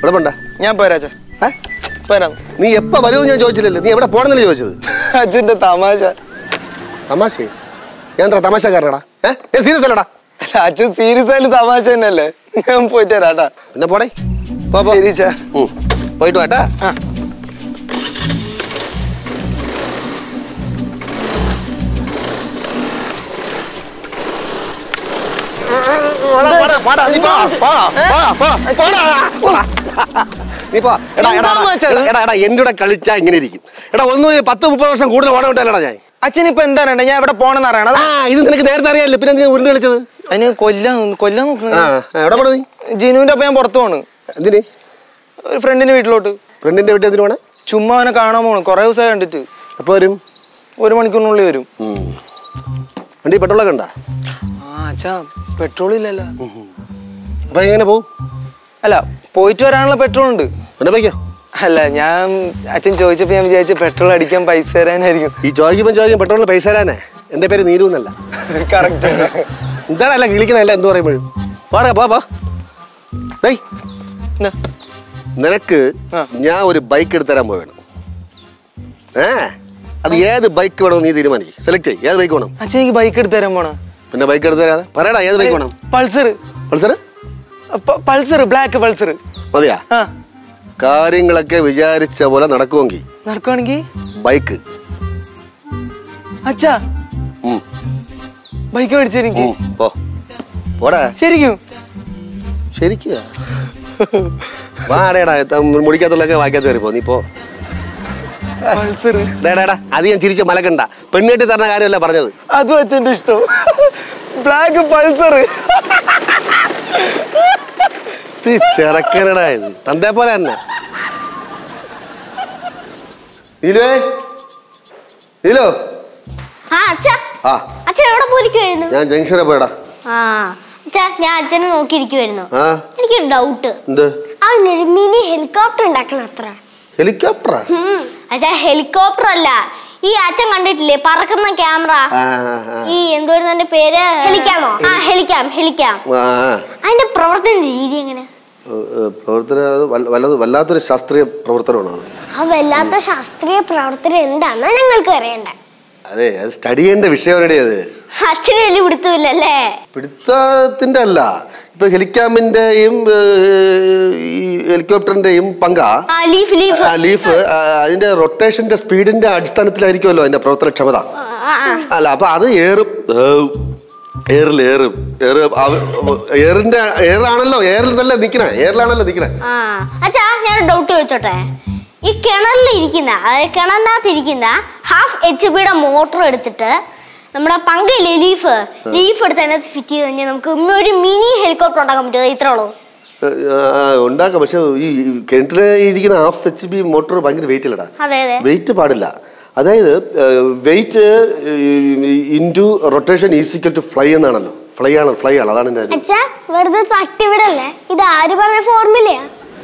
ഇവിടെ പോണ്ട ഞാൻ പോരാച്ചാ ഏ? പോരാം നീ എപ്പോ വരുമെന്ന് ഞാൻ ചോദിച്ചില്ലല്ലോ നീ എവിടെ പോണെന്നല്ലേ ചോദിച്ചത് അച്ഛന്റെ തമാശ തമാശ ഞാൻ എന്താ തമാശക്കാരനടാ ഏ ഞാൻ സീരിയസ് അല്ലടാ അല്ല, അച്ഛൻ സീരിയസ് ആയാലും തമാശ തന്നെയല്ലേ ഞാൻ പോയിട്ട് വരാട്ടാ പിന്നെ പോടേ പോ, പോ. ശരി, ചാ. ഉം. പോയിട്ട് വാട്ടാ ആ. നീ പോ, പോ, പോ, പോ, പോടാ, പോടാ. നീ പോ എടാ എടാ എന്താന്ന് വെച്ചാ എടാ, ഇത്? എടാ എടാ എന്റെ കൂടെ കളിച്ചാ ഇങ്ങനെ ഇരിക്കും എടാ ഒന്നും ഒരു പത്ത് മുപ്പത് വർഷം കൂടുതൽ ഓണം ഉണ്ടല്ലടാ ഞാൻ അച്ഛൻ ഇപ്പൊ എന്താണ് ഞാൻ എവിടെ പോണെന്ന് അറിയണത് ആ ഇത് നിനക്ക് നേരത്തെ അറിയാമല്ലോ പിന്നെ നീ ഉരുണ്ട് കളിച്ചത് അതിന് കൊല്ലാൻ കൊല്ലാൻ ആ നോക്കുന്നത് ആ, എവിടെ പോണ നീ ജിനുവിന്റെ ഒപ്പം ഞാൻ പുറത്തു പോണ് എന്തിന് ഒരു ഫ്രണ്ടിന്റെ വീട്ടിലോട്ട് ഫ്രണ്ടിന്റെ വീട്ടിൽ എന്തിനു പോണേ ചുമ്മാ അവനെ കാണാൻ പോണു കുറെ ദിവസമായി കണ്ടിട്ട് എപ്പോ വരും ഒരു മണിക്കൂറിനുള്ളിൽ വരും ഉം. വണ്ടി പെട്രോളൊക്കെ ഉണ്ടാ ആ അച്ഛാ പെട്രോൾ ഇല്ലല്ലോ അപ്പൊ എങ്ങനെ പോവും അല്ല പോയിട്ട് വരാനുള്ള പെട്രോൾ ഉണ്ട് പിന്നെ പോയിക്കോ അല്ല ഞാൻ അച്ഛൻ ചോദിച്ചപ്പോ ഞാൻ വിചാരിച്ച പെട്രോൾ അടിക്കാൻ പൈസ തരാനായിരിക്കും ഈ ചോദിക്കുമ്പോൾ ചോദിക്കും പെട്രോളിന് പൈസ തരാനേ എൻ്റെ പേര് നീരു എന്നല്ല കറക്റ്റ് എന്താണ് അല്ല കിളിക്കണല്ല എന്ത് പറയുമ്പോഴും പാടാ പോ പോ ഡേയ് നിനക്ക് ആ. ഞാൻ ഒരു ബൈക്ക് എടുത്ത് തരാൻ പോവേണം ഏ അത് ഏത് ബൈക്ക് വേണമെന്ന് നീ തീരുമാനിക്കും സെലക്ട് ചെയ്യും ഏത് ബൈക്ക് വേണം അച്ഛൻ എനിക്ക് ബൈക്ക് എടുത്ത് തരാൻ പോണ പിന്നെ ബൈക്ക് എടുത്ത് തരാതെ പറയടാ ഏത് ബൈക്ക് വേണം Pulsar Pulsar Pulsar black Pulsar മതിയാ ആ കാര്യങ്ങളൊക്കെ വിചാരിച്ച പോലെ നടക്കുമെങ്കിൽ നടക്കുവാണെങ്കിൽ ബൈക്ക് അച്ഛാ ഉം, ബൈക്ക് മേടിച്ചു എനിക്ക് ഉം, പോ പോടാ ശരിക്കും ശരിക്കും വാടേടാ മുടിക്കാത്തുള്ളൊക്കെ വായിക്കാത്ത കയറിപ്പോ നീ പോ പൾസർ ഡേടാ അധികം ചിരിച്ച് മലക്കണ്ട പെണ്ണുകെട്ടി തരണ കാര്യമല്ല പറഞ്ഞത് അതും അച്ഛൻ്റെ ഇഷ്ടം ബ്ലാക്ക് പൾസർ ഇത് ചെറുക്കനടാ ഇത് തന്തേ പോലെ തന്നെ നീലുവേ നീലോ ആ അച്ഛാ ആ അച്ഛൻ എവിടെ പോയിരിക്കുവായിരുന്നു ഞാൻ ജംഗ്ഷനിൽ പോയടാ ആ അച്ഛാ ഞാൻ അച്ഛനെ നോക്കിയിരിക്കുവായിരുന്നു ആ എനിക്കൊരു ഡൗട്ട് എന്ത് അവനൊരു മിനി ഹെലികോപ്റ്റർ ഉണ്ടാക്കണം അത്ര ഹെലികോപ്റ്ററാ അച്ഛാ ഹെലികോപ്റ്റർ അല്ല ഈ അച്ഛൻ കണ്ടിട്ടില്ലേ പറക്കുന്ന ക്യാമറ ആ, ആ, ആ. ഈ എന്തുവായിരുന്നു അതിന്റെ പേര് ഹെലിക്കാമോ ആ ഹെലിക്കാം ഹെലിക്കാം ആ, ആ. അതിന്റെ പ്രവർത്തന രീതി എങ്ങനെ ഏ, ഏ, പ്രവർത്തനം അത് വല്ല- വല്ലത് വല്ലാത്തൊരു ശാസ്ത്രീയ പ്രവർത്തനമാണ് അത് ആ വല്ലാത്ത ശാസ്ത്രീയ പ്രവർത്തനം എന്താണെന്നാ ഞങ്ങൾക്ക് അറിയണ്ട അതെ അത് സ്റ്റഡി ചെയ്യേണ്ട വിഷയമാണടി അത് അച്ഛന് വലിയ പിടുത്തമില്ലല്ലേ പിടുത്തത്തിന്റെ അല്ല ഇപ്പൊ ഹെലിക്കാമിന്റെയും ഏ, ഈ ഹെലികോപ്റ്ററിന്റെയും പങ്കാ ആ ലീഫ് ലീഫ് ആ, ലീഫ് ആ, അതിന്റെ റൊട്ടേഷന്റെ സ്പീഡിന്റെ അടിസ്ഥാനത്തിലായിരിക്കുമല്ലോ അതിന്റെ പ്രവർത്തനക്ഷമത അല്ല അപ്പൊ അത് ഏറും ഏറിൽ ഏറും ഏറ് എയറിന്റെ എയറാണല്ലോ എയറിൽ തന്നെ നിക്കണേ എയറിലാണല്ലോ നിക്കണേ ആ അച്ഛാ ഞാൻ ഡൗട്ട് ചോദിച്ചോട്ടെ ഈ കിണറിൽ ഇരിക്കുന്ന അതായത് കിണറിനകത്ത് ഇരിക്കുന്ന ഹാഫ് എച്ച് പിയുടെ മോട്ടർ എടുത്തിട്ട് നമ്മുടെ പങ്കില്ലേ ലീഫ് ലീഫ് എടുത്ത് അതിനകത്ത് ഫിറ്റ് ചെയ്ത് കഴിഞ്ഞാൽ നമുക്ക് ഒരു മിനി ഹെലികോപ്റ്റർ ഉണ്ടാക്കാൻ പറ്റുമോ ഇത്രേ ഉള്ളൂ ആ, ഉണ്ടാക്കാം പക്ഷെ ഈ കിണറ്റിൽ ഇരിക്കുന്ന ഹാഫ് എച്ച് ബി മോട്ടോർ ഭയങ്കര വെയിറ്റ് ഇല്ലടാ അതെ അതെ വെയിറ്റ് പാടില്ല അതായത് weight into rotation is equal to fly എന്നാണല്ലോ ഫ്ലൈ ആണ് ഫ്ലൈ ആണ് അതാണ് എൻ്റെ കാര്യം അച്ഛാ വെറുതെ തട്ടിവിടല്ലേ ഇത് ആര് പറഞ്ഞ ഫോർമുലയാ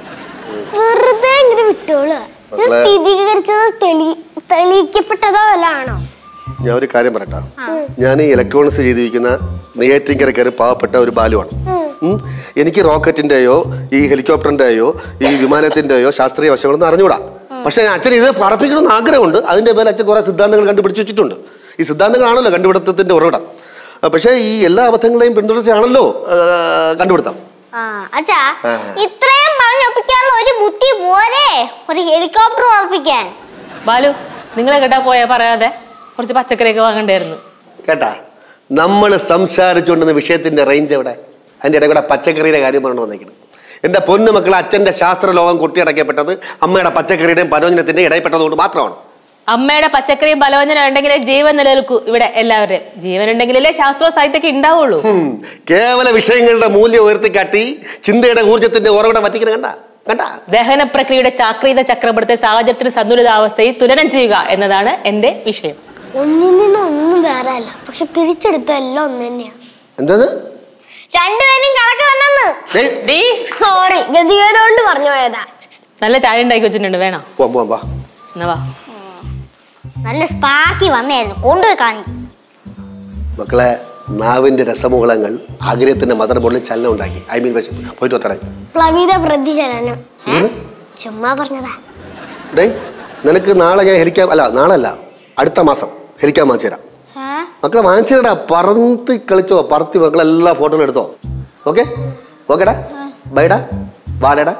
വെറുതെ ഇങ്ങനെ വിട്ടോളൂ ഇത് മക്കളെ. സ്ഥിരീകരിച്ചതോ തെളി തെളിയിക്കപ്പെട്ടതോ വല്ല ആണോ ഞാൻ ഒരു കാര്യം പറയട്ടെ ഞാൻ ഈ ഇലക്ട്രോണിക്സ് ചെയ്തിരിക്കുന്ന നെയ്യാറ്റിൻകരക്കാര് പാവപ്പെട്ട ഒരു ബാലുവാണ് ഉം. എനിക്ക് റോക്കറ്റിന്റെയോ ഈ ഹെലികോപ്റ്ററിന്റെയോ ഈ വിമാനത്തിന്റെയോ ശാസ്ത്രീയ വശങ്ങളൊന്നും അറിഞ്ഞുകൂടാ പക്ഷെ അച്ഛൻ ഇത് പറപ്പിക്കണമെന്ന് ആഗ്രഹമുണ്ട് അതിന്റെ പേരിൽ അച്ഛൻ കുറെ സിദ്ധാന്തങ്ങൾ കണ്ടുപിടിച്ച് വെച്ചിട്ടുണ്ട് ഈ സിദ്ധാന്തങ്ങളാണല്ലോ കണ്ടുപിടുത്തത്തിന്റെ ഉറവിടം ആ, പക്ഷേ ഈ എല്ലാ അബദ്ധങ്ങളെയും പിന്തുടർച്ചയാണല്ലോ ആ, കണ്ടുപിടുത്തം ആ അച്ഛാ ആ. ഇത്രയും പറഞ്ഞൊപ്പിക്കാനുള്ള ഒരു ബുദ്ധി പോരെ ഒരു ഹെലികോപ്റ്റർ ഉറപ്പിക്കാൻ ബാലു നിങ്ങളെ കേട്ടാ പോയാ പറയാതെ കുറച്ച് പച്ചക്കറിയൊക്കെ വാങ്ങണ്ടായിരുന്നു കേട്ടാ നമ്മൾ സംസാരിച്ചുകൊണ്ടിരുന്ന വിഷയത്തിന്റെ റേഞ്ച് എവിടെ അതിന്റെ ഇടയിൽ കൂടെ പച്ചക്കറിയുടെ കാര്യം പറഞ്ഞു വന്നേക്കണം എന്റെ പൊന്നു മക്കൾ അച്ഛന്റെ ശാസ്ത്ര ലോകം കൊട്ടിയടക്കപ്പെട്ടത് അമ്മയുടെ പച്ചക്കറിയുടെയും പരോജനത്തിന്റെയും ഇടയിൽപ്പെട്ടതുകൊണ്ട് മാത്രമാണ് അമ്മയുടെ പച്ചക്കറിയും പലവ്യഞ്ജനം ഉണ്ടെങ്കിലേ ജീവൻ നിലനിൽക്കൂ ഇവിടെ എല്ലാവരുടെയും ജീവൻ ഉണ്ടെങ്കിലല്ലേ ശാസ്ത്രവും സാഹിത്യമൊക്കെ ഉണ്ടാവുള്ളൂ ഉം. കേവല വിഷയങ്ങളുടെ മൂല്യം ഉയർത്തിക്കാട്ടി ചിന്തയുടെ ഊർജത്തിന്റെ ഉറവിടം വറ്റിക്കണ കണ്ട കണ്ട ദഹന പ്രക്രിയയുടെ ചാക്രീത ചക്രപ്പെടുത്തെ സാഹചര്യത്തിന് സന്തുലിതാവസ്ഥയിൽ തുലനം ചെയ്യുക എന്നതാണ് എന്റെ വിഷയം ഒന്നിൽ നിന്ന് ഒന്നും വേറെ അല്ല പക്ഷെ പിരിച്ചെടുത്ത എല്ലാം ഒന്ന് തന്നെയാ എന്താണ് രണ്ടുപേരും കണക്ക് തന്നെന്ന് ഏയ്, ഡീ സോറി ഗതികേടുകൊണ്ട് പറഞ്ഞു പോയതാ നല്ല ചായ ഉണ്ടാക്കി വെച്ചിട്ടുണ്ട് വേണോ പോവാം, പോവാം, വാ എന്നാ വാ നല്ല സ്പാർക്കി വന്നായിരുന്നു കൊണ്ടുപോയി കളഞ്ഞു മക്കളെ നാവിന്റെ രസമുകളങ്ങൾ ആഗ്രഹത്തിന്റെ മദർ ബോർഡിൽ ചലനം ഉണ്ടാക്കി ഐ മീൻ വിശപ്പ് പോയിട്ട് ഒട്ടടേ പ്ലവിത പ്രതിചലനം ചുമ്മാ പറഞ്ഞതാ ഡേ നിനക്ക് നാളെ ഞാൻ ഹെലിക്കാൻ അല്ല നാളെ അല്ല അടുത്ത മാസം ഹെലിക്കാൻ വാങ്ങിച്ചു തരാം മക്കളെ വാങ്ങിച്ചിടാ പറത്തി കളിച്ചോ പറത്തി മക്കളെല്ലാ ഫോട്ടോകളും എടുത്തോ ഓക്കെ ഓക്കെടാ ബൈഡാ വാടേടാ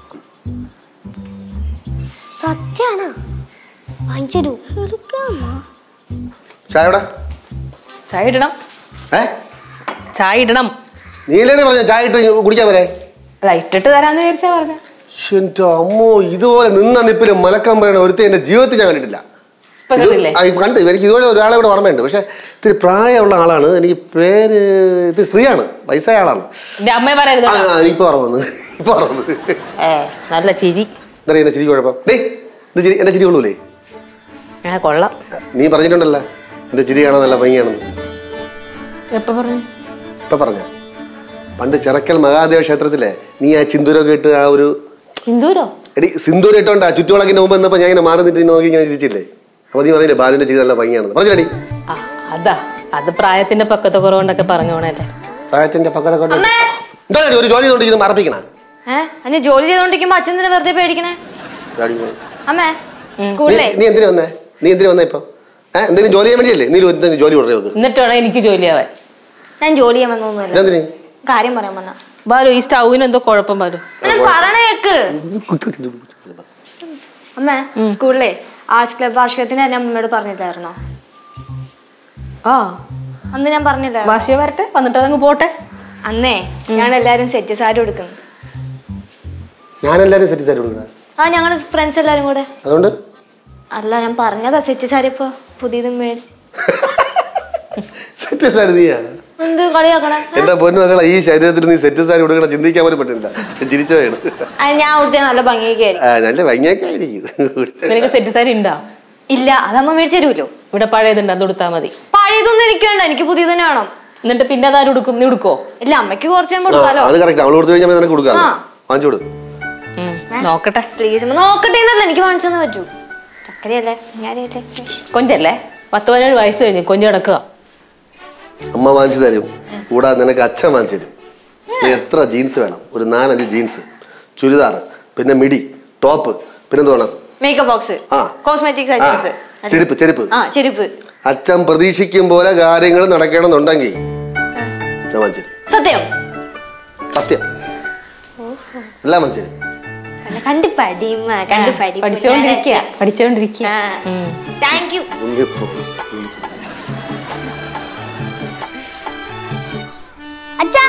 സത്യാണോ വാങ്ങിച്ചു ചായടാ ചായ ഇടണം ഏ ചായ ഇടണം നീലേനെ പറഞ്ഞ ചായ ഇട്ട് കുടിക്കാൻ വരെ അല്ല ഇട്ടിട്ട് തരാന്ന് വിചാരിച്ചാ പറഞ്ഞ എന്റെ അമ്മോ ഇതുപോലെ നിന്ന നിപ്പിലും മലക്കാൻ പറയണ ഒരുത്തി എന്റെ ജീവിതത്തിൽ ഞാൻ കണ്ടിട്ടില്ല ഇപ്പൊ ഇത് കണ്ടില്ലേ ആ, ഇപ്പൊ കണ്ട് എനിക്ക് ഇതുപോലെ ഒരാളെ ഇവിടെ ഓർമ്മയുണ്ട് പക്ഷെ ഇത്തിരി പ്രായമുള്ള ആളാണ് എനിക്ക് പേര് ഇത് സ്ത്രീയാണ് വയസ്സായ ആളാണ് എന്റെ അമ്മയെ പറയരുത് ആ ആ, ഇപ്പൊ ഓർമ്മ വന്നു ഇപ്പൊ ഓർമ്മ വന്നു ഏ നല്ല ചിരി എന്താ എന്റെ ചിരി കുഴപ്പം ഡേ ഇത് ചിരി എന്റെ ചിരി കൊള്ളൂലേ ആ കൊള്ളാം നീ പറഞ്ഞിട്ടുണ്ടല്ലോ എന്റെ ചിരി കാണാൻ നല്ല ഭംഗിയാണെന്ന് എപ്പൊ പറഞ്ഞു ഇപ്പൊ പറഞ്ഞ പണ്ട് ചിറക്കൽ മഹാദേവ ക്ഷേത്രത്തിലെ നീ ആ ചിന്തൂരൊക്കെ ഇട്ട് ആ ഒരു സിന്ദൂരോ എടി സിന്ദൂരം ഇട്ടോണ്ട് ആ ചുറ്റുവിളക്കിന്റെ മുമ്പ് എന്നപ്പോ ഞാൻ ഇങ്ങനെ മാറി നിന്നിട്ട് നോക്കി ഇങ്ങനെ ചിരിച്ചില്ലേ അപ്പൊ നീ പറഞ്ഞില്ലേ ബാലുവിന്റെ ചെയ്ത് നല്ല ഭംഗിയാണെന്ന് പറഞ്ഞില്ലടി ആ അതാ അത് പ്രായത്തിന്റെ പക്കത്തെ കുറവുകൊണ്ടൊക്കെ പറഞ്ഞോണല്ലേ പ്രായത്തിന്റെ പക്കത്തെ കൊണ്ട് എന്താ ഒരു ജോലി കൊണ്ടിരിക്കുന്നത് മറപ്പിക്കണ ഏ അനി ജോലി ചെയ്തോണ്ടിരിക്കുമ്പോ അച്ഛൻ തന്നെ വെറുതെ പേടിക്കണേ അമ്മേ സ്കൂളിലെ നീ എന്തിനു വന്നേ നീ എന്തിനു വന്നേ ഇപ്പൊ ഏഹ് എന്തെങ്കിലും ജോലി ചെയ്യാൻ വേണ്ടിയല്ലേ നീ ഒരു എന്തെങ്കിലും ജോലി കൊടുത്തേ നോക്ക് എന്നിട്ട് വേണം എനിക്ക് ജോലിയാവാൻ ഞാൻ ജോലി ചെയ്യാൻ വന്നൊന്നുമല്ല എന്തിനു കാര്യം പറയാൻ വന്ന ബാലു ഈ സ്റ്റൗവിന് എന്തോ കുഴപ്പം ബാലു ഞാൻ പറയണേക്ക് അമ്മേ സ്കൂളിലെ ആർട്സ് ക്ലബ് വാർഷികത്തിന് എന്നെ അമ്മയോട് പറഞ്ഞില്ലായിരുന്നോ ആ അന്ന് ഞാൻ പറഞ്ഞില്ല ഭാഷയെ വരട്ടെ വന്നിട്ട് അതങ്ങ് പോട്ടെ അന്നേ ഞാൻ എല്ലാരും സെറ്റ് സാരി കൊടുക്കുന്നു ഞാനെല്ലാരും സെറ്റ് സാരി കൊടുക്കണ ആ ഞങ്ങൾ ഫ്രണ്ട്സ് എല്ലാരും കൂടെ അതുകൊണ്ട് അല്ല ഞാൻ പറഞ്ഞതാ സെറ്റ് സാരി ഇപ്പൊ പുതിയതും മേടിച്ച് സെറ്റ് സാരി നീയാ എന്ത് കളിയാക്കണേ എന്റെ പൊന്നു മക്കളെ ഈ ശരീരത്തിൽ നീ സെറ്റ് സാരി കൊടുക്കണ ചിന്തിക്കാൻ പോലും പറ്റില്ല ചിരിച്ചു പോയാണ് അത് ഞാൻ അവിടുത്തെ നല്ല ഭംഗിയൊക്കെ ആയിരിക്കും ആ നല്ല ഭംഗിയൊക്കെ ആയിരിക്കും നിനക്ക് സെറ്റ് സാരി ഉണ്ടാ ഇല്ല അതമ്മ മേടിച്ചു തരുമല്ലോ ഇവിടെ പഴയതുണ്ട് അത് കൊടുത്താൽ മതി പഴയതൊന്നും എനിക്ക് വേണ്ട എനിക്ക് പുതിയത് തന്നെ വേണം എന്നിട്ട് പിന്നെ അതാരും ഉടുക്കും നീ ഉടുക്കോ ഇല്ല അമ്മയ്ക്ക് കുറച്ച് ഞാൻ ആ, കൊടുക്കാലോ അത് കറക്റ്റ് അവൾ കൊടുത്തു കഴിഞ്ഞാൽ നിനക്ക് കൊടുക്കാം ആ. വാങ്ങിച്ചു കൊടു ഉം, നോക്കട്ടെ പ്ലീസ് അമ്മ നോക്കട്ടെ എന്നല്ല എനിക്ക് വാങ്ങിച്ചു തന്നെ പറ്റൂ ചക്കരയല്ലേ ഞാനല്ലേ കൊഞ്ചല്ലേ പത്ത് പതിനേഴ് വയസ്സ് കഴിഞ്ഞ് കൊഞ്ച് കിടക്കുക അമ്മ വാങ്ങിച്ചു തരും കൂടാതെ നിനക്ക് അച്ഛൻ വാങ്ങിച്ചു തരും നീ എത്ര ജീൻസ് വേണം ഒരു നാലഞ്ച് ജീൻസ് ചുരിദാർ പിന്നെ മിടി ടോപ്പ് പിന്നെന്ത് വേണം മേക്കപ്പ് ബോക്സ് ആ. കോസ്മെറ്റിക്സ് ആ, ഐറ്റംസ് ചെരുപ്പ് ചെരുപ്പ് ആ ചെരുപ്പ് അച്ഛൻ പ്രതീക്ഷിക്കും പോലെ കാര്യങ്ങൾ നടക്കണമെന്നുണ്ടെങ്കിൽ ഞാൻ വാങ്ങിച്ചു തരും സത്യം സത്യം എല്ലാം വാങ്ങിച്ചു തരും കണ്ടു പഠിമ കണ്ടു പഠി പഠിച്ചോണ്ടിരിക്കുക പഠിച്ചോണ്ടിരിക്കുക താങ്ക് യു ഉണ്ണിയപ്പം. അച്ഛാ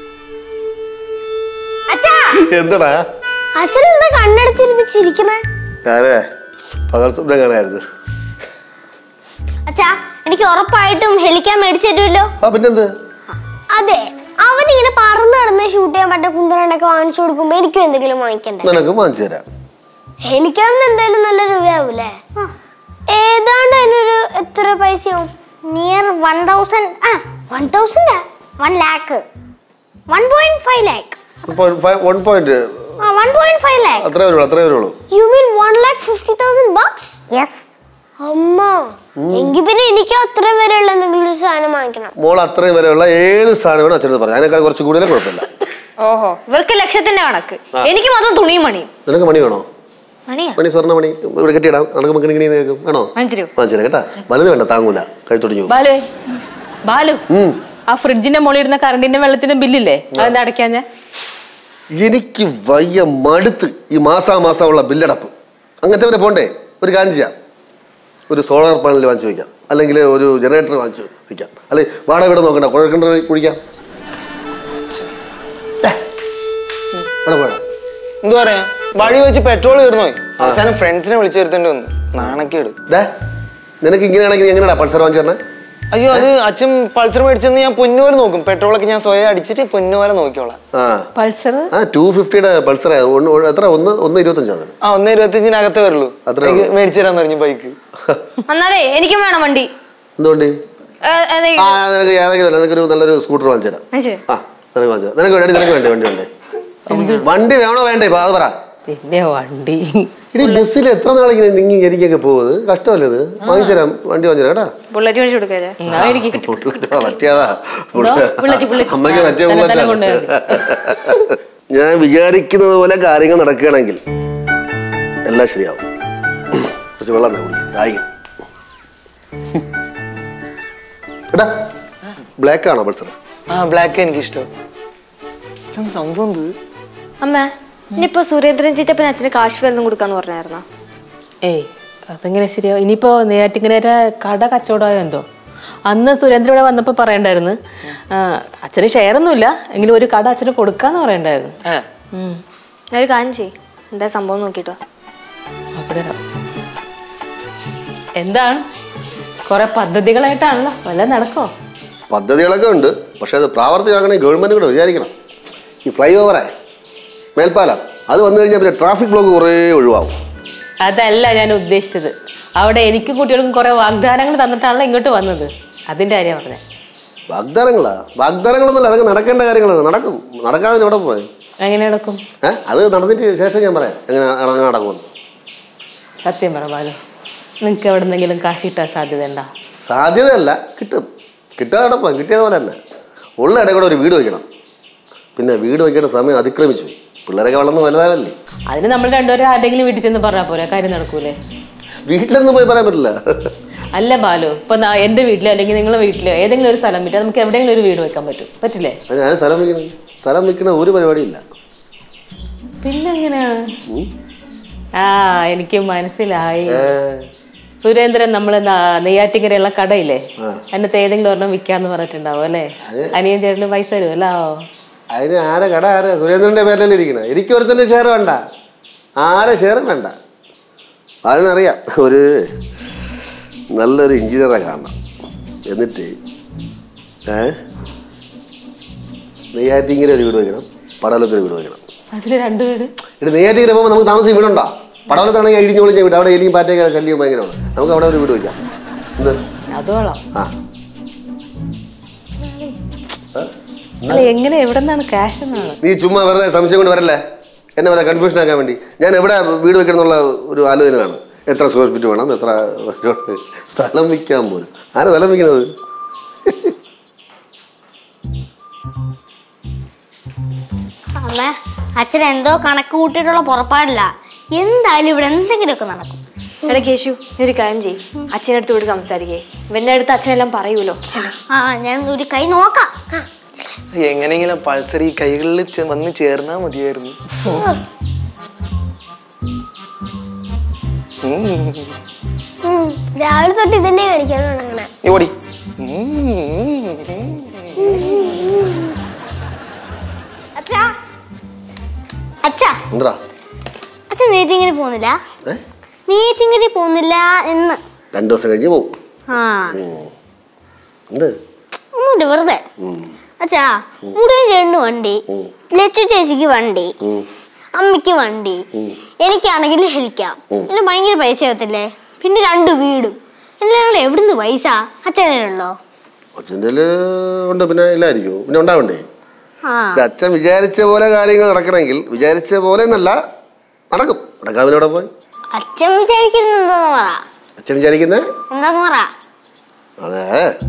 അച്ഛാ എന്താടാ അച്ഛൻ എന്താ കണ്ണടച്ചിരിപ്പിച്ചിരിക്കണേ ഞാനേ പകൽ സ്വപ്നം കാണായിരുന്നു അച്ഛാ എനിക്ക് ഉറപ്പായിട്ടും ഹെലിക്കാൻ മേടിച്ചു തരുമല്ലോ ആ പിന്നെന്ത് അതെ അവനിങ്ങനെ പറന്ന് നടന്ന് ഷൂട്ട് ചെയ്യാൻ പറ്റിയ കുന്തരണ്ടൊക്കെ വാങ്ങിച്ചു കൊടുക്കുമ്പോ എനിക്കും എന്തെങ്കിലും വാങ്ങിക്കണ്ടേ നിനക്ക് വാങ്ങിച്ചു തരാം ഹെലിക്കാമിന് എന്തായാലും നല്ല രൂപയാവൂലേ ഏതാണ്ട് അതിനൊരു എത്ര പൈസയാവും near one thousand uh one thousand one lakh one point five lakh one point uh one point five lakh അത്രേ വരുള്ളൂ അത്രേ വരുള്ളൂ you mean one lakh fifty thousand bucks yes അമ്മ എങ്കിൽ പിന്നെ എനിക്ക് അത്രയും വരെയുള്ള എന്തെങ്കിലും ഒരു സാധനം വാങ്ങിക്കണം മോൾ അത്രയും വരെയുള്ള ഏത് സാധനം വേണം അച്ഛനത് പറയാം അതിനേക്കാൾ കുറച്ച് കൂടുതലും കുഴപ്പമില്ല ഓഹോ ഇവർക്ക് ലക്ഷത്തിന്റെ കണക്ക് എനിക്ക് മാത്രം തുണിയും മണിയും നിനക്ക് മണി വേണോ മണിയാ മണി സ്വർണ്ണ മണി ഇവിടെ കെട്ടിയിടാം നടക്ക് മക്കണി കിണി കേൾക്കും വേണോ വാങ്ങിച്ചു തരൂ വാങ്ങിച്ചു തരാം കേട്ടാ വലുത് വേണ്ട താങ്ങൂല കഴുത്തൊടിഞ്ഞു പോകും. ബാലു ബാലു ഉം. ആ ഫ്രിഡ്ജിന്റെ മുകളിൽ ഇരുന്ന കറണ്ടിന്റെ വെള്ളത്തിന്റെ ബില്ലില്ലേ അതെന്താ അടയ്ക്കാൻ ഞാൻ എനിക്ക് വയ്യ മടുത്ത് ഈ മാസാ മാസമുള്ള ബില്ലടപ്പ് അങ്ങനത്തെ വരെ പോണ്ടേ ഒരു കാര്യം ചെയ്യാം ഒരു സോളാർ പാനൽ വാങ്ങിച്ചു വയ്ക്കാം അല്ലെങ്കിൽ ഒരു ജനറേറ്റർ വാങ്ങിച്ചു വയ്ക്കാം അല്ലെ വാടക ഇവിടെ നോക്കണ്ട കുഴക്കണ്ട കുടിക്കാം ദേ. ഇവിടെ പോടാ എന്തു പറയാ വഴി വെച്ച് പെട്രോൾ തീർന്നു പോയി അവസാനം ഫ്രണ്ട്സിനെ വിളിച്ചു വരുത്തേണ്ടി വന്നു നാണക്കേട് ഡേ നിനക്ക് ഇങ്ങനെയാണെങ്കിൽ നീ എങ്ങനെയാ പൾസർ വാങ്ങിച്ചു തരണേ അയ്യോ അത് അച്ഛൻ പൾസർ മേടിച്ചെന്ന് ഞാൻ പൊന്നുപോലെ നോക്കും പെട്രോളൊക്കെ ഞാൻ സ്വയം അടിച്ചിട്ട് പൊന്നുപോലെ നോക്കിക്കോളാം ആ പൾസർ ആ ടു ഫിഫ്റ്റിയുടെ പൾസർ എത്ര ഒന്ന് ഒന്ന് ഇരുപത്തഞ്ചാണ് ആ ഒന്ന് ഇരുപത്തിയഞ്ചിനകത്തേ വരുള്ളൂ അത്രേ എനിക്ക് ഉള്ളൂ. മേടിച്ചു തരാന്ന് പറഞ്ഞു ബൈക്ക് എന്നാലേ എനിക്കും വേണം വണ്ടി എന്തുകൊണ്ട് ഏ, ഏതെ- ആ നിനക്ക് ഏതെങ്കിലും നിനക്കൊരു നല്ലൊരു സ്കൂട്ടർ വാങ്ങിച്ചു തരാം വാങ്ങിച്ചു തരൂ. ആ നിനക്ക് വാങ്ങിച്ചു തരാം. നിനക്ക് വേണ്ടി നിനക്ക് വേണ്ടി വണ്ടി വേണ്ടേ വണ്ടി വേണോ വേണ്ടേ ഇപ്പൊ അത് പറ പിന്നെ വണ്ടി ഇനി ബസ്സിൽ എത്ര നാളിങ്ങനെ നിങ്ങി എനിക്കൊക്കെ പോകുന്നത് കഷ്ടമല്ലേ ഇത് വാങ്ങിച്ചുതരാം വണ്ടി വാങ്ങിച്ചുതരാം കേട്ടാ ബുള്ളറ്റ് മേടിച്ചു കൊടുക്കേ എന്നായിരിക്കും ബുള്ളറ്റാ, പറ്റിയതാ ബുള്ളറ്റ്, ബുള്ളറ്റ്. അമ്മയ്ക്ക് പറ്റിയ തന്നെ തന്നെ ബുള്ളറ്റാണ് ഞാൻ വിചാരിക്കുന്നത് പോലെ കാര്യങ്ങൾ നടക്കുകയാണെങ്കിൽ എല്ലാം ശരിയാവും കുറച്ച് വെള്ളം തന്നെ കുടി ദാഹിക്കും എടാ ബ്ലാക്ക് ആണോ പൾസർ ആ ബ്ലാക്ക് എനിക്ക് ഇഷ്ടം ഇതെന്ത് സംഭവം ഇത് അമ്മ ഇനിയിപ്പോ സുരേന്ദ്രൻ ചീറ്റപ്പൻ അച്ഛന് കാശ് വല്ലതും കൊടുക്കാന്ന് പറഞ്ഞായിരുന്നോ ഏയ് അതെങ്ങനെ ശരിയാവും ഇനിയിപ്പോ നെയ്യാറ്റിങ്ങനെ കട കച്ചവടമായോ എന്തോ അന്ന് സുരേന്ദ്രൻ ഇവിടെ വന്നപ്പോൾ പറയണ്ടായിരുന്നു ആ, അച്ഛന് ഷെയർ ഒന്നുമില്ല എങ്കിലും ഒരു കട അച്ഛന് കൊടുക്കാന്ന് പറയണ്ടായിരുന്നു ഏ ഉം. ഞാനൊരു കാര്യം ചെയ് എന്താ സംഭവം നോക്കിട്ടോ അവിടെ ഇടാം. എന്താണ് കുറെ പദ്ധതികളായിട്ടാണല്ലോ വല്ല നടക്കോ പദ്ധതികളൊക്കെ ഉണ്ട് പക്ഷെ അത് പ്രാവർത്തികമാക്കണമെങ്കിൽ ഗവൺമെന്റ് കൂടെ വിചാരിക്കണം ഈ ഫ്ലൈ ഓവറേ മേൽപ്പാലം അത് വന്നു കഴിഞ്ഞാൽ പിന്നെ ട്രാഫിക് ബ്ലോക്ക് കുറേ ഒഴിവാകും അതല്ല ഞാൻ ഉദ്ദേശിച്ചത് അവിടെ എനിക്കും കുട്ടികൾക്കും കുറെ വാഗ്ദാനങ്ങൾ തന്നിട്ടാണല്ലോ ഇങ്ങോട്ട് വന്നത് അതിന്റെ കാര്യം പറഞ്ഞത് വാഗ്ദാനങ്ങളാ വാഗ്ദാനങ്ങളൊന്നുമില്ല അതൊക്കെ നടക്കേണ്ട കാര്യങ്ങളാണ് നടക്കും നടക്കാതെ എവിടെ പോയി എങ്ങനെ നടക്കും ഏഹ് അത് നടന്നിട്ട് ശേഷം ഞാൻ പറയാം എങ്ങനെ അങ്ങനെ നടക്കുമെന്ന് സത്യം പറ ബാലു നിങ്ങൾക്ക് എവിടെ നിന്നെങ്കിലും കാശ് കിട്ടാൻ സാധ്യത ഉണ്ടോ സാധ്യതയല്ല കിട്ടും കിട്ടാതെ നടപ്പാം കിട്ടിയത് പോലെ തന്നെ ഉള്ള ഇടയിൽ കൂടെ ഒരു വീട് വയ്ക്കണം പിന്നെ വീട് വയ്ക്കേണ്ട സമയം അതിക്രമിച്ചു പോയി പിള്ളേരൊക്കെ വളർന്ന് വലുതാവല്ലേ അതിന് നമ്മൾ രണ്ടുപേരും ആരുടെങ്കിലും വീട്ടിൽ ചെന്ന് പറഞ്ഞാൽ പോരെ കാര്യം നടക്കൂലേ വീട്ടിലൊന്നും പോയി പറയാൻ പറ്റില്ല അല്ല ബാലു ഇപ്പൊ നാ- എന്റെ വീട്ടിലോ അല്ലെങ്കിൽ നിങ്ങളുടെ വീട്ടിലോ ഏതെങ്കിലും ഒരു സ്ഥലം വിറ്റാൽ നമുക്ക് എവിടെയെങ്കിലും ഒരു വീട് വെക്കാൻ പറ്റും പറ്റില്ലേ അത് ഞാൻ സ്ഥലം വയ്ക്കണം സ്ഥലം വയ്ക്കണ ഒരു പരിപാടിയില്ല പിന്നെ എങ്ങനെയാണ് ആ എനിക്ക് മനസ്സിലായി ഏ, സുരേന്ദ്രൻ നമ്മൾ നെയ്യാറ്റിക്കരയുള്ള കടയില്ലേ അതിനകത്ത് ഏതെങ്കിലും ഒരെണ്ണം വിൽക്കാന്ന് പറഞ്ഞിട്ടുണ്ടാവും അല്ലേ അനിയൻ ചേട്ടന് പൈസ തരുമല്ലോ അതിന് ആരെ കട ആരെ സുരേന്ദ്രന്റെ പേരിലല്ലേ ഇരിക്കണേ എനിക്ക് ഒരുത്തന്റെ ഷെയർ വേണ്ട ആരെ ഷെയറും വേണ്ട അതിനറിയാം ഒരു നല്ലൊരു എഞ്ചിനീയറെ കാണണം എന്നിട്ട് ഏ നെയ്യാറ്റിങ്ങനെ ഒരു വീട് വയ്ക്കണം പടവലത്തൊരു വീട് വയ്ക്കണം അതിന് രണ്ടു വീട് ഇവിടെ നെയ്യാറ്റിങ്ങനെ പോകുമ്പോൾ നമുക്ക് താമസിക്കാൻ വീടുണ്ടോ പടവലത്താണെങ്കിൽ ഇടിഞ്ഞു പൊളിഞ്ഞ വീട് അവിടെ എലിയും പാറ്റയൊക്കെ ശല്യം ഭയങ്കരമാണ് നമുക്ക് അവിടെ ഒരു വീട് വയ്ക്കാം എന്ത് അത് കൊള്ളാം ആ അല്ല എങ്ങനെ എവിടെ നിന്നാണ് ക്യാഷ് എന്നാണ് നീ ചുമ്മാ വെറുതെ സംശയം കൊണ്ട് വരല്ലേ എന്നെ വെറുതെ കൺഫ്യൂഷൻ ആക്കാൻ വേണ്ടി ഞാൻ എവിടെ വീട് വെക്കണം എന്നുള്ള ഒരു ആലോചനയാണ് എത്ര സ്ക്വയർ ഫീറ്റ് വേണം എത്ര സ്ഥലം വിൽക്കാൻ പോലും ആരാ സ്ഥലം വിൽക്കുന്നത് അമ്മ അച്ഛൻ എന്തോ കണക്ക് കൂട്ടിയിട്ടുള്ള പുറപ്പാടില്ല എന്തായാലും ഇവിടെ എന്തെങ്കിലുമൊക്കെ നടക്കും എടാ കേശു നീ ഒരു കാര്യം ചെയ് അച്ഛൻ്റെ അടുത്ത് വിട്ട് സംസാരിക്കേ ഇവന്റെ അടുത്ത് അച്ഛനെല്ലാം പറയൂലോ ചെല്ല്. ആ ഞാൻ ഒരു കൈ നോക്കാം എങ്ങനെയെങ്കിലും പൾസർ ഈ കൈകളിൽ ചെ- വന്ന് ചേർന്നാ മതിയായിരുന്നു രാവിലെ തൊട്ട് ഇതന്നെ കഴിക്കാൻ തുടങ്ങണേ നീ ഓടി അച്ഛാ അച്ഛാ എന്താ അച്ഛൻ മീറ്റിങ്ങിന് പോകുന്നില്ല ഏ മീറ്റിങ്ങിന് പോകുന്നില്ല എന്ന് രണ്ടു ദിവസം കഴിഞ്ഞ് പോകും ആ എന്ത് ഒന്നുമില്ല വെറുതെ അച്ഛാ മുടിയൻ ചേട്ടന് വണ്ടി ലച്ചു ചേച്ചിക്ക് വണ്ടി അമ്മയ്ക്ക് വണ്ടി എനിക്കാണെങ്കിൽ ഹെലിക്കാം പിന്നെ ഭയങ്കര പൈസ ആവത്തില്ലേ പിന്നെ രണ്ട് വീടും എല്ലാം കൂടെ എവിടുന്ന് പൈസ അച്ഛനുണ്ടോ അച്ഛൻ്റെ ഉണ്ട് പിന്നെ ഇല്ലായിരിക്കും പിന്നെ ഉണ്ടാവണ്ടേ ആ ഇത് അച്ഛൻ വിചാരിച്ച പോലെ കാര്യങ്ങൾ നടക്കണമെങ്കിൽ വിചാരിച്ച പോലെ എന്നല്ല നടക്കും നടക്കാവിനോടെ പോയി അച്ഛൻ വിചാരിക്കുന്നത് എന്താന്ന് പറ അച്ഛൻ വിചാരിക്കുന്നത് എന്താന്ന് പറ അതെ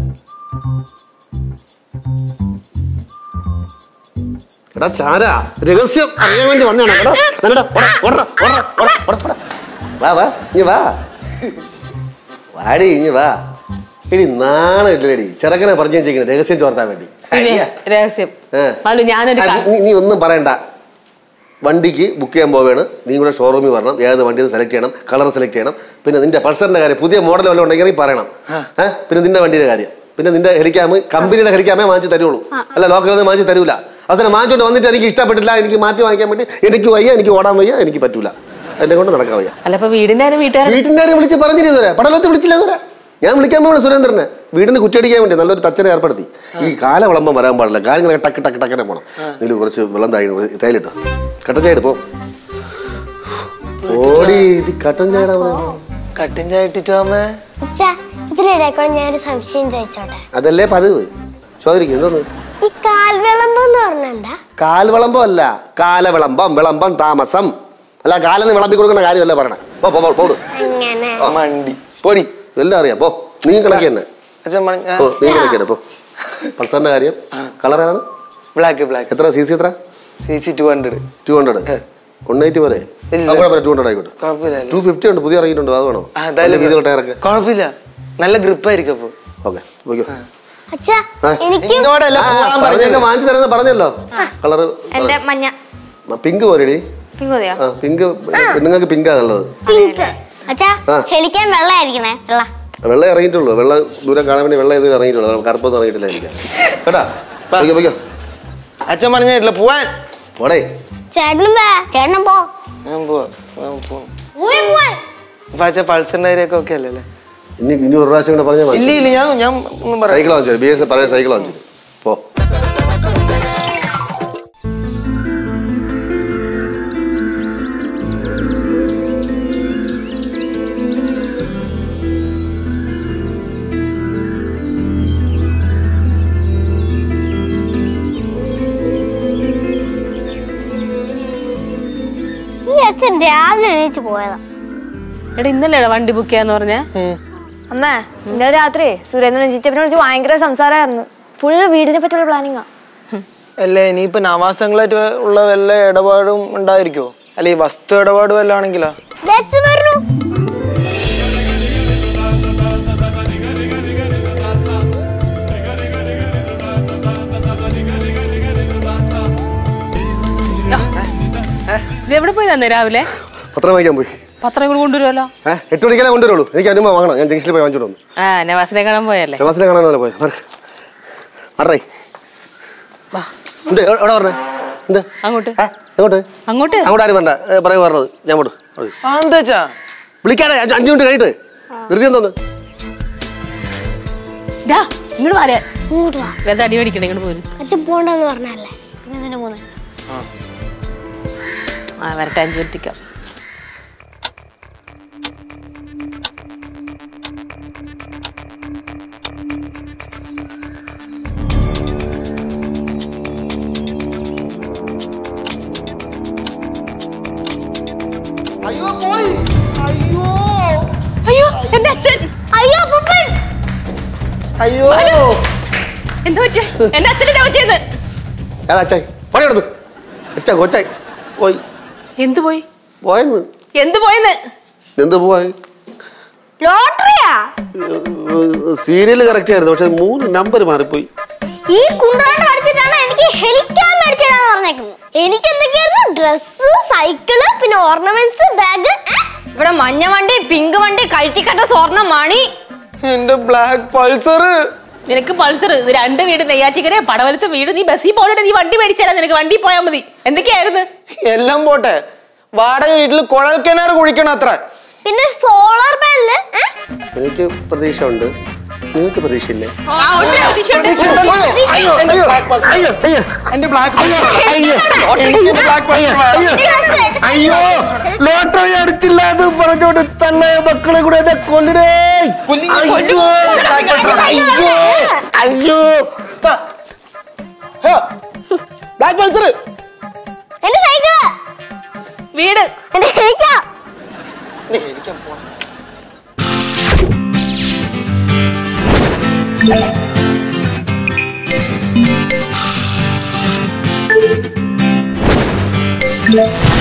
എടാ ചാര രഹസ്യം അറിയാൻ വേണ്ടി വന്നാണ് എടാ നല്ലടാ, ഓടാ, ഓടാ, ഓടാ, ഓടാ, ഓടാ, ഓടാ. വാ വാ ഇനി വാ വാടി ഇനി വാ എടി നാണമില്ലടി ചെറുക്കനെ പറഞ്ഞു വെച്ചേക്കണേ രഹസ്യം ചോർത്താൻ വേണ്ടി പിന്നെ അയ്യ. രഹസ്യം ഏ. ബാലു ഞാനൊരു ആ, കാ- നീ- നീ ഒന്നും പറയണ്ട വണ്ടിക്ക് ബുക്ക് ചെയ്യാൻ പോവുകയാണ് നീ കൂടെ ഷോറൂമിൽ വരണം ഏത് വണ്ടി സെലക്ട് ചെയ്യണം കളർ സെലക്ട് ചെയ്യണം പിന്നെ നിന്റെ പൾസറിന്റെ കാര്യം പുതിയ മോഡൽ വല്ലതും ഉണ്ടെങ്കിൽ നീ പറയണം ഏ? പിന്നെ നിന്റെ വണ്ടിയുടെ കാര്യം പിന്നെ നിന്റെ ഹെലിക്കാമ് കമ്പനിയുടെ ഹെലിക്കാമേ വാങ്ങിച്ച് തരുള്ളൂ അല്ല ലോക്കൽ വാങ്ങിച്ച് തരൂല അവസാനം വാങ്ങിച്ചോണ്ട് വന്നിട്ട് എനിക്ക് ഇഷ്ടപ്പെട്ടില്ല എനിക്ക് മാറ്റി വാങ്ങിക്കാൻ വേണ്ടി എനിക്ക് വയ്യ എനിക്ക് ഓടാൻ വയ്യ എനിക്ക് പറ്റൂല എന്നെ കൊണ്ട് നടക്കാൻ വയ്യ അല്ല ഇപ്പൊ വീടിന്റെ ആരും വീട്ടുകാരും വീട്ടിന്റെ ആരെയും വിളിച്ച് പറഞ്ഞിരുന്നവരെ പടലത്ത് വിളിച്ചില്ല ഇതുവരെ ഞാൻ വിളിക്കാൻ പോകണം സുരേന്ദ്രനെ വീടിന് കുറ്റടിക്കാൻ വേണ്ടി നല്ലൊരു തച്ചനെ ഏർപ്പെടുത്തി ഈ കാല വിളമ്പം വരാൻ പാടില്ല കാര്യങ്ങളൊക്കെ ടക്ക് ടക്ക് ടക്കനെ പോണം നീ കുറച്ച് വെള്ളം താഴെ തേയിലിട്ടോ കട്ടൻ ചായ പോ ഓടി ഇത് കട്ടൻ ചായടാ പറയുന്നത്. കട്ടിൻ ചായ ഇട്ടിട്ടോ അമ്മേ അച്ഛാ ഇതിനിടയ്ക്കൂടെ ഞാനൊരു സംശയം ചോദിച്ചോട്ടെ അതല്ലേ പതിവ് ചോദിക്കും എന്തോന്ന് ഈ കാൽവിളമ്പം എന്ന് പറഞ്ഞ എന്താ കാൽ വിളമ്പം അല്ല കാല വിളമ്പം വിളമ്പം താമസം അല്ല കാലിന് വിളമ്പി കൊടുക്കുന്ന കാര്യമല്ല പറയണേ പോ പോ, പോ പോട് അങ്ങനെ മണ്ടി പൊടി എല്ലാം അറിയാം പോ നീ കണക്കി തന്നെ അച്ഛൻ പറഞ്ഞ പോ നീ കണക്കി തന്നെ പോ പൾസറിന്റെ കാര്യം കളർ ഏതാണ് ബ്ലാക്ക് ബ്ലാക്ക് എത്ര സി സി എത്ര C C two hundred two hundred one eighty പോരെ ഇല്ല. കുഴപ്പമില്ല ടു ഹൺഡ്രഡ് ആയിക്കോട്ടെ കുഴപ്പമില്ല ടു ഫിഫ്റ്റി ഉണ്ട് പുതിയ ഇറങ്ങിയിട്ടുണ്ട് അത് വേണോ ആ, എന്തായാലും വീതി ടയറൊക്കെ കുഴപ്പമില്ല നല്ല ഗ്രിപ്പായിരിക്കും അപ്പൊ ഓക്കെ ഓക്കെ അച്ഛാ ആ. എനിക്ക് എന്നോടല്ല പോവാൻ പറഞ്ഞത് വാങ്ങിച്ചു തരുന്ന പറഞ്ഞല്ലോ കളർ എന്റെ മഞ്ഞ പിങ്ക് പോരെടി പിങ്ക് മതിയോ ആ പിങ്ക് പെണ്ണുങ്ങൾക്ക് പിങ്കാ നല്ലത് പിങ്ക് അച്ഛാ ആ. ഹെലിക്കാൻ വെള്ളമായിരിക്കണേ വെള്ള വെള്ളം ഇറങ്ങിയിട്ടുള്ളൂ വെള്ളം ദൂരം കാണാൻ വേണ്ടി വെള്ളം ഇത് ഇറങ്ങിയിട്ടുള്ളൂ കറുപ്പൊന്നും ഇറങ്ങിയിട്ടില്ല എനിക്ക് കേട്ടാ പൊയ്ക്കോ പൊയ്ക്കോ അച്ഛൻ പറഞ്ഞിട്ടില്ല പോവാൻ പോടേ ചേട്ടനും വാ ചേട്ടനും പോ ഞാൻ പോവാ ഞാൻ പോവാം പോയി പോവാൻ അപ്പൊ അച്ഛൻ പൾസറിന്റെ കാര്യമൊക്കെ ഓക്കെ അല്ലേ ഇനി ഇനി ഒരു പ്രാവശ്യം കൂടെ പറഞ്ഞാൽ ഇല്ല മതി ഇല്ല ഞാൻ ഞാൻ ഒന്നും പറയാം സൈക്കിൾ വാങ്ങിച്ചു ബി എസ് പഴയ സൈക്കിൾ വാങ്ങിച്ചു പോ ഈ അച്ഛൻ രാവിലെ എണീച്ച് പോയതാ എടാ ഇന്നല്ലേ വണ്ടി ബുക്ക് ചെയ്യാന്ന് പറഞ്ഞേ അമ്മേ ഇന്നലെ രാത്രി സുരേന്ദ്രൻ ജിറ്റപ്പിനെ വിളിച്ച് ഭയങ്കര സംസാരമായിരുന്നു ഫുള്ള് വീടിനെ പറ്റിയുള്ള പ്ലാനിങ്ങാ അല്ലേ ഇനിയിപ്പോ നവാസങ്ങളായിട്ട് ഉള്ള വല്ല ഇടപാടും ഉണ്ടായിരിക്കോ അല്ലെ ഈ വസ്തു ഇടപാട് വല്ല ആണെങ്കിലോ ദാറ്റ്സ് പറഞ്ഞു ഇത് എവിടെ പോയി തന്നെ രാവിലെ പത്രം വാങ്ങിക്കാൻ പോയി പത്രം കൂടി കൊണ്ടുവരുമല്ലോ ഏഹ് എട്ട് മണിക്കല്ലേ കൊണ്ടുവരുള്ളൂ എനിക്ക് അനുമ വാങ്ങണം ഞാൻ ജംഗ്ഷനിൽ പോയി വാങ്ങിച്ചോണ്ട് വന്നു ആ നവാസിനെ കാണാൻ പോയല്ലേ സെബാസിനെ കാണാനല്ലേ പോയി അടേ എന്ത് എവിടെ എവിടെ പറഞ്ഞേ എന്ത് അങ്ങോട്ട് ഏ എങ്ങോട്ട് അങ്ങോട്ട് അങ്ങോട്ട് ആരും വേണ്ട ഏ, പറയൂ പറഞ്ഞത് ഞാൻ പോട്ട് ആ എന്താ വെച്ചാ വിളിക്കാതെ അഞ്ച് അഞ്ച് മിനിറ്റ് കഴിഞ്ഞിട്ട് വെറുതെ എന്തോന്ന് ഡാ ഇങ്ങോട്ട് മാറിയ ഇങ്ങോട്ട് വാ വെറുതെ അടി മേടിക്കണേ ഇങ്ങോട്ട് പോരും അച്ഛൻ പോണ്ടെന്ന് പറഞ്ഞല്ലേ പിന്നെ എന്തിനാ പോകുന്നത് ആ വരട്ടെ അഞ്ചു മിനിറ്റിക്കാം അയ്യോ പോയി അയ്യോ അയ്യോ എന്റെ അച്ഛൻ അയ്യോ പപ്പൻ അയ്യോ എന്താ പറ്റിയ എന്റെ അച്ഛൻ എന്താ പറ്റിയത് ഏതാ അച്ചായി പണി എടുത്ത് അച്ഛാ കൊച്ചായി പോയി എന്ത് പോയി പോയെന്ന് എന്ത് പോയെന്ന് എന്ത് പോയി ലോട്ടറിയാ സീരിയൽ കറക്റ്റ് ആയിരുന്നു പക്ഷെ മൂന്ന് നമ്പർ മാറിപ്പോയി ഈ കുന്ത്രാണ്ട് പഠിച്ചിട്ടാണ് എനിക്ക് ഹെലിക്കാൻ മേടിച്ചതെന്ന് പറഞ്ഞേക്കുന്നത് എനിക്ക് എന്തൊക്കെയായിരുന്നു ഡ്രസ് സൈക്കിള് പിന്നെ ഓർണമെന്റ്സ് ബാഗ് ഇവിടെ മഞ്ഞ വണ്ടി പിങ്ക് വണ്ടി കഴുത്തിക്കട്ട സ്വർണ്ണ മണി എന്റെ ബ്ലാക്ക് പൾസർ നിനക്ക് പൾസർ ഇത് രണ്ട് വീട് നെയ്യാറ്റിക്കര പടവലത്തെ വീട് നീ ബസ്സിൽ പോകട്ടെ നീ വണ്ടി മേടിച്ചാലാ നിനക്ക് വണ്ടി പോയാൽ മതി എന്തൊക്കെയായിരുന്നു എല്ലാം പോട്ടെ വാടക വീട്ടിൽ കുഴൽ കിണർ കുഴിക്കണം അത്ര പിന്നെ സോളാർ പാനല് എനിക്ക് പ്രതീക്ഷ ഉണ്ട് നിങ്ങൾക്ക് പ്രതീക്ഷയില്ലേ ആ, ഉണ്ട്, പ്രതീക്ഷ ഉണ്ട്. അയ്യോ അയ്യോ അയ്യോ അയ്യോ എന്റെ ബ്ലാക്ക് അയ്യോ ബ്ലാക്ക് അയ്യോ ലോട്ടറി അടിച്ചില്ല എന്ന് പറഞ്ഞോണ്ട് തള്ള മക്കളെ കൂടെ എന്നെ കൊല്ലണേ അയ്യോ അയ്യോ അയ്യോ ബ്ലാക്ക് പൾസർ എന്റെ സൈക്കിള് വീട് എന്റെ ഹെലിക്കാ എനിക്കാ പോണം അയ്യോ